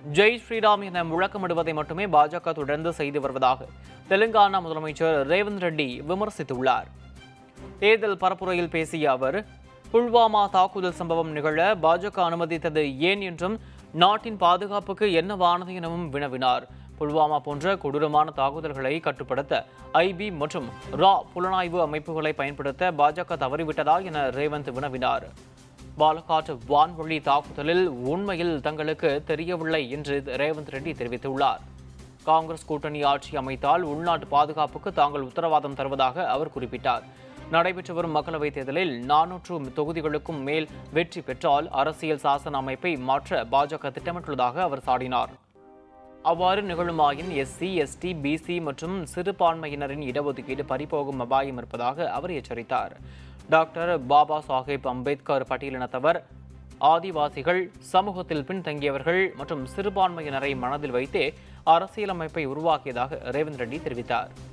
ஜெய் ஸ்ரீராம் என முழக்கமிடுவதை மட்டுமே பாஜக தொடர்ந்து செய்து வருவதாக தெலுங்கானா முதலமைச்சர் ரேவந்த் ரெட்டி விமர்சித்துள்ளார் தேர்தல் பரப்புரையில் பேசிய அவர் புல்வாமா தாக்குதல் சம்பவம் நிகழ பாஜக அனுமதித்தது ஏன் என்றும் நாட்டின் பாதுகாப்புக்கு என்னவானது எனவும் வினவினார் புல்வாமா போன்ற கொடூரமான தாக்குதல்களை கட்டுப்படுத்த ஐபி மற்றும் ரா புலனாய்வு அமைப்புகளை பயன்படுத்த பாஜக தவறிவிட்டதா என ரேவந்த் வினவினார் பாலகாட் வான்வழி தாக்குதலில் உண்மையில் தங்களுக்கு தெரியவில்லை என்று ரேவந்த் ரெட்டி தெரிவித்துள்ளார் காங்கிரஸ் கூட்டணி ஆட்சி அமைத்தால் உள்நாட்டு பாதுகாப்புக்கு தாங்கள் உத்தரவாதம் தருவதாக அவர் குறிப்பிட்டார் நடைபெற்று வரும் மக்களவைத் தேர்தலில் நானூற்று தொகுதிகளுக்கும் மேல் வெற்றி பெற்றால் அரசியல் சாசன அமைப்பை மாற்ற பாஜக திட்டமிட்டுள்ளதாக அவர் சாடினார் அவ்வாறு நிகழுமாயின் எஸ்சி எஸ்டி பிசி மற்றும் சிறுபான்மையினரின் இடஒதுக்கீடு பறிபோகும் அபாயம் இருப்பதாக அவர் எச்சரித்தார் டாக்டர் பாபா சாஹேப் அம்பேத்கர் பட்டியலினத்தவர் ஆதிவாசிகள் சமூகத்தில் பின்தங்கியவர்கள் மற்றும் சிறுபான்மையினரை மனதில் வைத்தே அரசியலமைப்பை உருவாக்கியதாக ரேவந்த் ரெட்டி தெரிவித்தார்